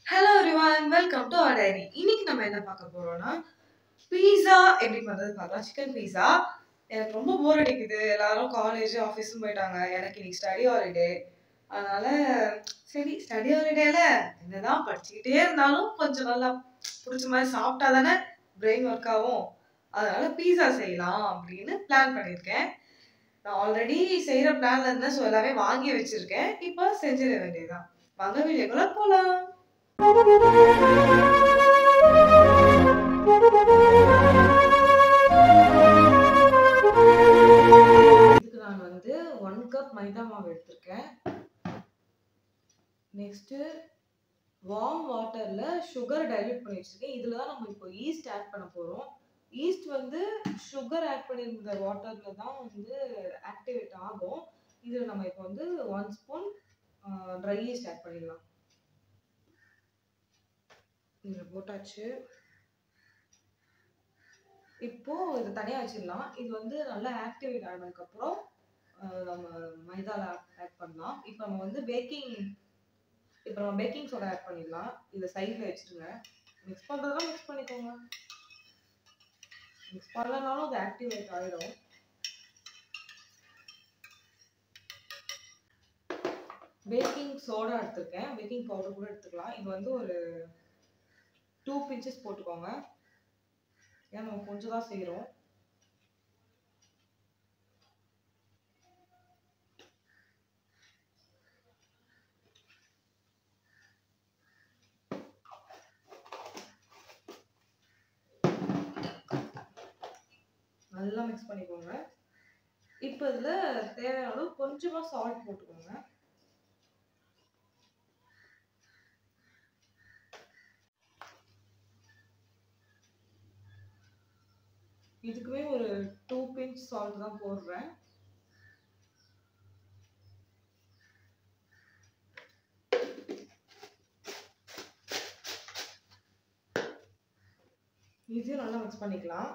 hello everyone welcome to our diary இன்னைக்கு நம்ம என்ன பார்க்க போறோம்னா பீஸா எப்படி பண்றது பார்க்கலாம் சிக்கன் பீஸா எனக்கு ரொம்ப போர் அடிக்குது எல்லாரும் காலேஜ் ஆஃபீஸும் போயிட்டாங்க எனக்கு இன்னைக்கு ஸ்டடி ஹாலிடே அதனால சரி ஸ்டடி ஹாலிடேல என்னதான் படிச்சுக்கிட்டே இருந்தாலும் கொஞ்சம் நல்லா பிடிச்ச மாதிரி சாப்பிட்டா தானே பிரெயின் ஒர்க் ஆகும் அதனால பீஸா செய்யலாம் அப்படின்னு பிளான் பண்ணியிருக்கேன் நான் ஆல்ரெடி செய்யற பிளான்ல இருந்தேன் ஸோ எல்லாமே வாங்கி வச்சிருக்கேன் இப்போ செஞ்சிட வேண்டியதுதான் வாங்க வீடியோக்குள்ள போலாம் இதுக்கு நான் வந்து ஒன் கப் மைதா மாவு எடுத்திருக்கேன் நெக்ஸ்ட்டு வார்ம் வாட்டரில் சுகர் டைல்யூட் பண்ணி வச்சுருக்கேன் இதில் தான் நம்ம இப்போ ஈஸ்ட் ஆட் பண்ண போகிறோம் ஈஸ்ட் வந்து சுகர் ஆட் பண்ணியிருந்த வாட்டரில் தான் வந்து ஆக்டிவேட் ஆகும் இதில் நம்ம இப்போ வந்து one spoon dry yeast add பண்ணிடலாம் இதில் போட்டாச்சு இப்போ இது தனியாக வச்சிடலாம் இது வந்து நல்லா ஆக்டிவேட் ஆனதுக்கப்புறம் நம்ம மைதால ஆட் பண்ணலாம் இப்போ நம்ம வந்து பேக்கிங் இப்போ நம்ம பேக்கிங் சோடா ஆட் பண்ணிடலாம் இதை சைடில் வச்சுருங்க மிக்ஸ் பண்ணுறதுனா மிக்ஸ் பண்ணிக்கோங்க மிக்ஸ் பண்ணலனாலும் அது ஆக்டிவேட் ஆகிடும் பேக்கிங் சோடா எடுத்திருக்கேன் பேக்கிங் பவுடர் கூட எடுத்துக்கலாம் இது வந்து ஒரு டூ பிஞ்சஸ் போட்டுக்கோங்க ஏன்னா நம்ம கொஞ்சம் தான் செய்கிறோம் நல்லா மிக்ஸ் பண்ணிக்கோங்க இப்போ இதில் தேவையான அளவு கொஞ்சமாக சால்ட் போட்டுக்கோங்க இதுக்குமே ஒரு டூ பிஞ்ச் சால்ட் தான் போடுறேன் இதையும் நல்லா மிக்ஸ் பண்ணிக்கலாம்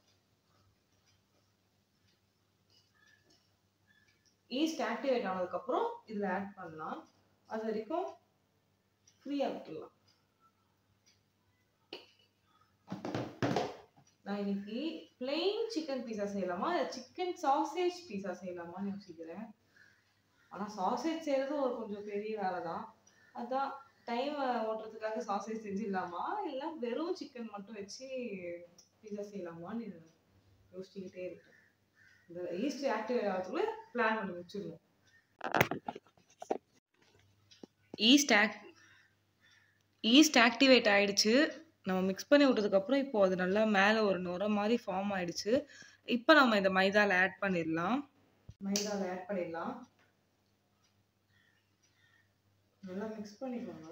ஈஸ்ட் ஆக்டிவேட் ஆனதுக்கப்புறம் இதில் ஆட் பண்ணலாம் அது வரைக்கும் ஃப்ரீயாக விட்டுடலாம் நான் இன்னைக்கு பிளெயின் சிக்கன் பீஸா செய்யலாமா இல்லை சிக்கன் சாசேஜ் பீஸா செய்யலாமான்னு யோசிக்கிறேன் ஆனால் சாசேஜ் செய்கிறது ஒரு கொஞ்சம் பெரிய வேலை தான் அதான் டைம் ஓட்டுறதுக்காக சாசேஜ் செஞ்சிடலாமா இல்லை வெறும் சிக்கன் மட்டும் வச்சு பீஸா செய்யலாமான்னு யோசிச்சுக்கிட்டே இருக்கேன் இந்த ஈஸ்ட் ஆக்டிவேட் ஆகிறதுக்குள்ள பிளான் பண்ணி வச்சுருவோம் ஈஸ்ட் ஆக்ட் ஈஸ்ட் ஆக்டிவேட் ஆயிடுச்சு நம்ம மிக்ஸ் பண்ணி விட்டதுக்கப்புறம் இப்போ அது நல்லா மேலே ஒரு நுர மாதிரி ஃபார்ம் ஆயிடுச்சு இப்போ நம்ம இந்த மைதாவில் ஆட் பண்ணிடலாம் மைதாவில் ஆட் பண்ணிடலாம் நல்லா மிக்ஸ் பண்ணிக்கோங்க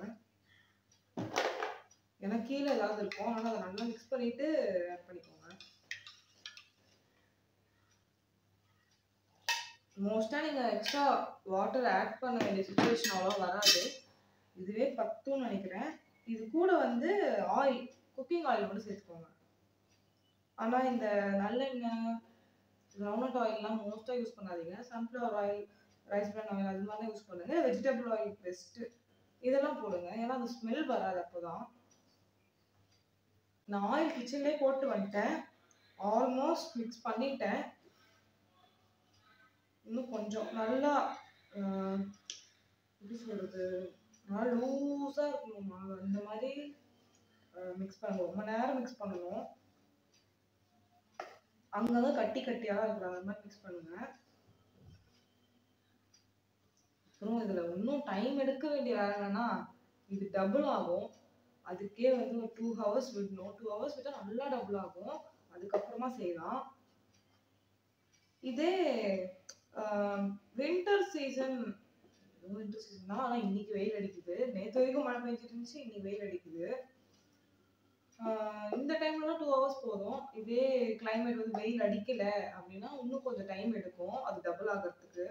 ஏன்னா கீழே ஏதாவது இருக்கும் ஆனால் அதை நல்லா மிக்ஸ் பண்ணிட்டு ஆட் பண்ணிக்கோங்க மோஸ்ட்டாக நீங்கள் எக்ஸ்ட்ரா வாட்டர் ஆட் பண்ண வேண்டிய சுச்சுவேஷன் அவ்வளோ வராது இதுவே பத்தும்னு நினைக்கிறேன் இது கூட வந்து ஆயில் குக்கிங் ஆயில் மட்டும் சேர்த்துக்கோங்க ஆனால் இந்த நல்லெண்ணெய் கிரவுண்ட் ஆயில்லாம் மோஸ்ட்டாக யூஸ் பண்ணாதீங்க sunflower oil rice bran oil அது மாதிரிலாம் யூஸ் பண்ணுங்க வெஜிடபிள் ஆயில் பெஸ்ட்டு இதெல்லாம் போடுங்க ஏன்னா அந்த ஸ்மெல் வராது அப்போ தான் நான் ஆயில் கிச்சன்லேயே போட்டு வந்துட்டேன் ஆல்மோஸ்ட் மிக்ஸ் பண்ணிட்டேன் இன்னும் கொஞ்சம் நல்லா எப்படி சொல்கிறது நல்லா லூஸாக இருக்கணும் மாவு அந்த மாதிரி மிக்ஸ் பண்ணணும் ரொம்ப நேரம் மிக்ஸ் பண்ணணும் அங்கங்கே கட்டி கட்டியாக இருக்கிற அந்த மாதிரி மிக்ஸ் பண்ணுங்க அப்புறம் இதில் இன்னும் டைம் எடுக்க வேண்டிய வேலை என்னன்னா இது டபுள் ஆகும் அதுக்கே வந்து ஒரு டூ ஹவர்ஸ் விடணும் டூ ஹவர்ஸ் விட்டால் நல்லா டபுள் ஆகும் அதுக்கப்புறமா செய்யலாம் இதே வின்டர் சீசன் வின்டர் சீசன் தான் ஆனால் இன்னைக்கு வெயில் அடிக்குது நேற்று வரைக்கும் மழை பெஞ்சிட்டு இருந்துச்சு இன்னைக்கு வெயில் அடிக்குது இந்த டைம்லலாம் டூ ஹவர்ஸ் போதும் இதே கிளைமேட் வந்து வெயில் அடிக்கல அப்படின்னா இன்னும் கொஞ்சம் டைம் எடுக்கும் அது டபுள் ஆகிறதுக்கு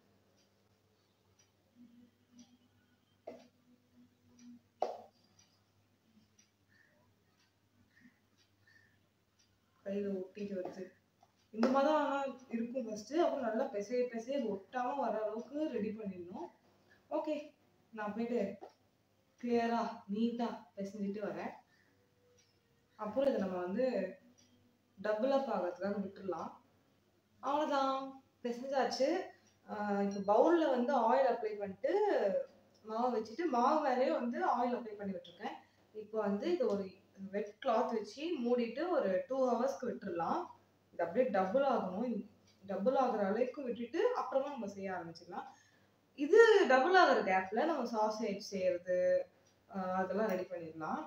கையில் ஒட்டிட்டு வருது இந்த மாதிரி தான் ஆனால் இருக்கும் ஃபஸ்ட்டு அப்புறம் நல்லா பிசைய பிசைய ஒட்டாமல் வர அளவுக்கு ரெடி பண்ணிடணும் ஓகே நான் போயிட்டு கிளியரா நீட்டா பிசைஞ்சிட்டு வரேன் அப்புறம் இதை நம்ம வந்து டபுள் அப் ஆகிறதுக்காக விட்டுடலாம் அவ்வளோதான் பிசைஞ்சாச்சு ஆஹ் இப்போ பவுலில் வந்து ஆயில் அப்ளை பண்ணிட்டு மாவு வச்சுட்டு மாவு மேலேயும் வந்து ஆயில் அப்ளை பண்ணி விட்டுருக்கேன் இப்போ வந்து இது ஒரு வெட் கிளாத் வச்சு மூடிட்டு ஒரு டூ ஹவர்ஸ்க்கு விட்டுறலாம் இது அப்படியே டபுள் ஆகணும் டபுள் ஆகுற அளவுக்கு விட்டுட்டு அப்புறமா நம்ம செய்ய ஆரம்பிச்சிடலாம் இது டபுள் ஆகுற கேப்ல நம்ம சாசேஜ் செய்யறது ஆஹ் அதெல்லாம் ரெடி பண்ணிடலாம்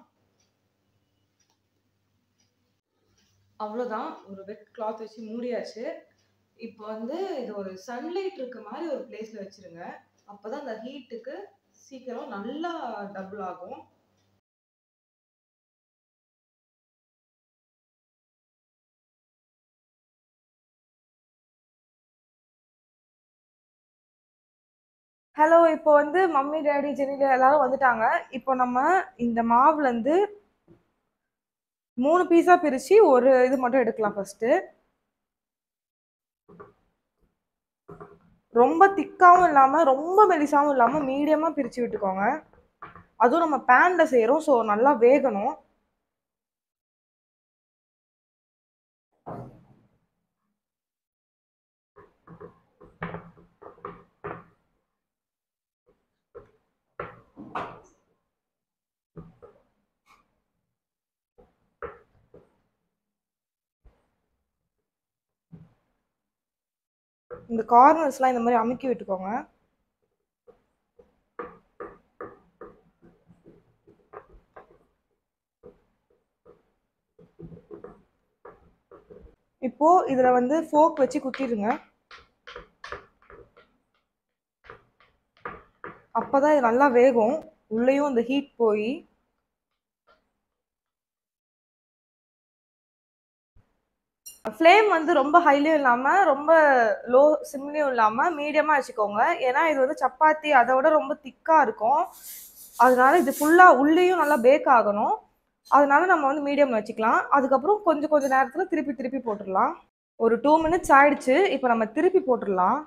அவ்வளோதான் ஒரு வெட் கிளாத் வச்சு மூடியாச்சு இப்போ வந்து இது ஒரு சன்லைட் இருக்க மாதிரி ஒரு பிளேஸ்ல வச்சிருங்க அப்பதான் அந்த ஹீட்டுக்கு சீக்கிரம் நல்லா டபுள் ஆகும் ஹலோ இப்போ வந்து மம்மி டேடி ஜெனில எல்லாரும் வந்துட்டாங்க இப்போ நம்ம இந்த மாவுல இருந்து மூணு பீஸா பிரிச்சு ஒரு இது மட்டும் எடுக்கலாம் ஃபர்ஸ்ட் ரொம்ப திக்காவும் இல்லாம ரொம்ப மெலிசாவும் இல்லாம மீடியமா பிரிச்சு விட்டுக்கோங்க அதுவும் நம்ம பேன்ல செய்யறோம் ஸோ நல்லா வேகணும் இந்த கார்னர்ஸ்லாம் இந்த மாதிரி அமுக்கி விட்டுக்கோங்க இப்போ இதுல வந்து ஃபோக் வச்சு குத்திடுங்க அப்பதான் இது நல்லா வேகும் உள்ளேயும் அந்த ஹீட் போய் ஃப்ளேம் வந்து ரொம்ப ஹைலையும் இல்லாமல் ரொம்ப லோ சிம்லேயும் இல்லாமல் மீடியமாக வச்சுக்கோங்க ஏன்னா இது வந்து சப்பாத்தி அதை விட ரொம்ப திக்காக இருக்கும் அதனால இது ஃபுல்லாக உள்ளேயும் நல்லா பேக் ஆகணும் அதனால நம்ம வந்து மீடியமில் வச்சுக்கலாம் அதுக்கப்புறம் கொஞ்சம் கொஞ்சம் நேரத்தில் திருப்பி திருப்பி போட்டுடலாம் ஒரு டூ மினிட்ஸ் ஆயிடுச்சு இப்போ நம்ம திருப்பி போட்டுடலாம்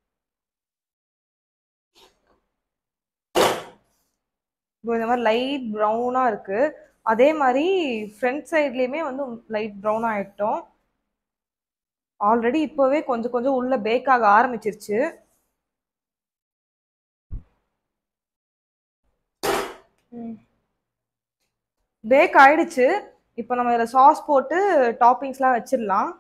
இப்போ இந்த மாதிரி லைட் ப்ரௌனாக இருக்குது அதே மாதிரி ஃப்ரண்ட் சைட்லேயுமே வந்து லைட் ப்ரௌன் ஆகிட்டோம் ஆல்ரெடி இப்போவே கொஞ்சம் கொஞ்சம் உள்ள பேக் ஆக ஆரம்பிச்சிருச்சு பேக் ஆயிடுச்சு இப்போ நம்ம இதில் சாஸ் போட்டு டாப்பிங்ஸ்லாம் வச்சிடலாம்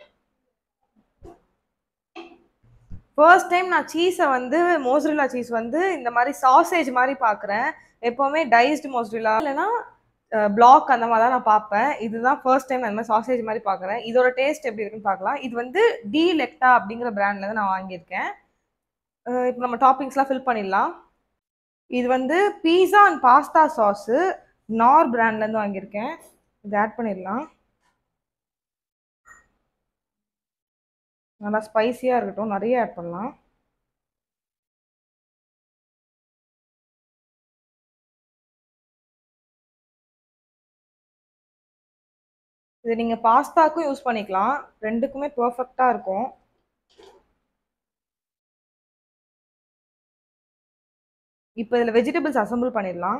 ஃபர்ஸ்ட் டைம் நான் சீஸை வந்து மோஸ்ரில்லா சீஸ் வந்து இந்த மாதிரி சாசேஜ் மாதிரி பார்க்குறேன் எப்போவுமே டைஸ்டு மோஸ்ரில்லா இல்லைன்னா பிளாக் அந்த மாதிரி தான் நான் பார்ப்பேன் இதுதான் ஃபர்ஸ்ட் டைம் நான் இந்த மாதிரி சாசேஜ் மாதிரி பார்க்குறேன் இதோட டேஸ்ட் எப்படி இருக்குன்னு பார்க்கலாம் இது வந்து டி லெக்டா அப்படிங்கிற பிராண்ட்லேருந்து நான் வாங்கியிருக்கேன் இப்போ நம்ம டாப்பிங்ஸ்லாம் ஃபில் பண்ணிடலாம் இது வந்து பீஸா அண்ட் பாஸ்தா சாஸு நார் பிராண்ட்லேருந்து வாங்கியிருக்கேன் இது ஆட் பண்ணிடலாம் நல்லா ஸ்பைசியாக இருக்கட்டும் நிறைய ஆட் பண்ணலாம் இது நீங்கள் பாஸ்தாக்கும் யூஸ் பண்ணிக்கலாம் ரெண்டுக்குமே பர்ஃபெக்டாக இருக்கும் இப்போ இதில் வெஜிடபிள்ஸ் அசம்பிள் பண்ணிடலாம்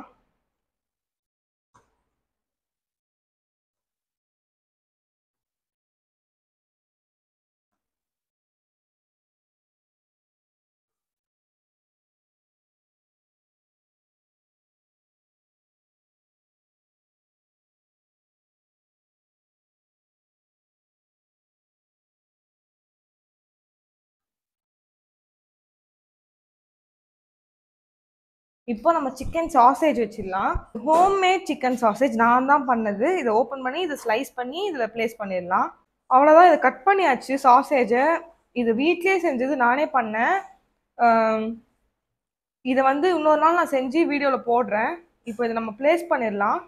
இப்போ நம்ம சிக்கன் சாசேஜ் வச்சிடலாம் ஹோம்மேட் சிக்கன் சாசேஜ் நான் தான் பண்ணது இதை ஓப்பன் பண்ணி இதை ஸ்லைஸ் பண்ணி இதில் ப்ளேஸ் பண்ணிடலாம் அவ்வளோதான் இதை கட் பண்ணியாச்சு சாசேஜை இது வீட்லேயே செஞ்சது நானே பண்ணேன் ஆம், இதை வந்து இன்னொரு நாள் நான் செஞ்சு வீடியோவில் போடுறேன் இப்போ இதை நம்ம ப்ளேஸ் பண்ணிடலாம்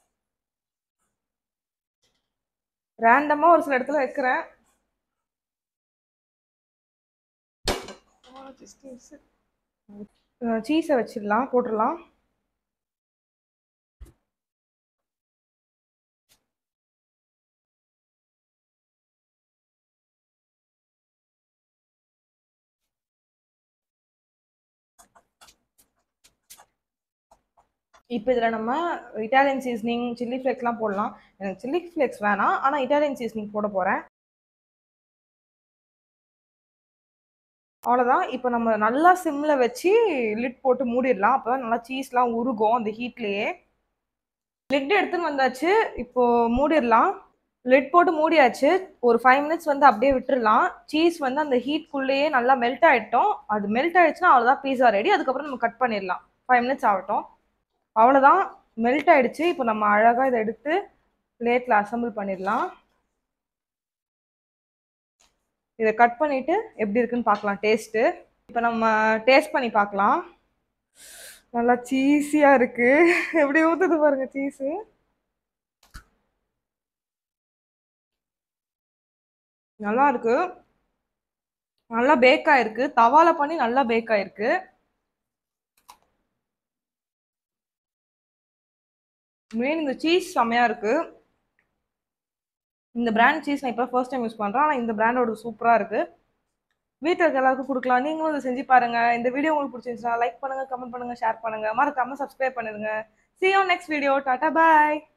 ரேண்டமாக ஒரு சில இடத்துல வைக்கிறேன் சீஸை வச்சிடலாம் போட்டுடலாம் இப்போ இதில் நம்ம இட்டாலியன் சீசனிங் சில்லி ஃப்ளேக்ஸ்லாம் போடலாம் எனக்கு சில்லி ஃப்ளேக்ஸ் வேணாம் ஆனால் இட்டாலியன் சீசனிங் போட போகிறேன் அவ்வளோதான் இப்போ நம்ம நல்லா சிம்மில் வச்சு லிட் போட்டு மூடிடலாம் அப்போ தான் நல்லா சீஸ்லாம் உருகும் அந்த ஹீட்லேயே லிட் எடுத்துன்னு வந்தாச்சு இப்போ மூடிடலாம் லிட் போட்டு மூடியாச்சு ஒரு ஃபைவ் மினிட்ஸ் வந்து அப்படியே விட்டுறலாம் சீஸ் வந்து அந்த ஹீட்குள்ளேயே நல்லா மெல்ட் ஆகிட்டோம் அது மெல்ட் ஆகிடுச்சுன்னா அவ்வளோதான் பீஸா ரெடி அதுக்கப்புறம் நம்ம கட் பண்ணிடலாம் ஃபைவ் மினிட்ஸ் ஆகட்டும் அவ்வளோதான் மெல்ட் ஆயிடுச்சு இப்போ நம்ம அழகாக இதை எடுத்து பிளேட்டில் அசம்பிள் பண்ணிடலாம் இதை கட் பண்ணிவிட்டு எப்படி இருக்குன்னு பார்க்கலாம் டேஸ்ட்டு இப்போ நம்ம டேஸ்ட் பண்ணி பார்க்கலாம் நல்லா சீஸியாக இருக்குது எப்படி ஊற்றுது பாருங்க சீஸு நல்லா இருக்கு நல்லா பேக் ஆயிருக்கு தவால பண்ணி நல்லா பேக் ஆயிருக்கு மெயின் இந்த சீஸ் செம்மையா இருக்கு இந்த பிராண்ட் சீஸ் நான் இப்போ ஃபர்ஸ்ட் டைம் யூஸ் பண்ணுறேன் ஆனால் இந்த பிராண்டோட சூப்பராக இருக்கு வீட்டில் இருக்க எல்லாருக்கும் கொடுக்கலாம் நீங்களும் இதை செஞ்சு பாருங்க இந்த வீடியோ உங்களுக்கு பிடிச்சிருந்துச்சுன்னா லைக் பண்ணுங்க கமெண்ட் பண்ணுங்க ஷேர் பண்ணுங்க மறக்காம சப்ஸ்கிரைப் பண்ணிருங்க see you on next video Tata bye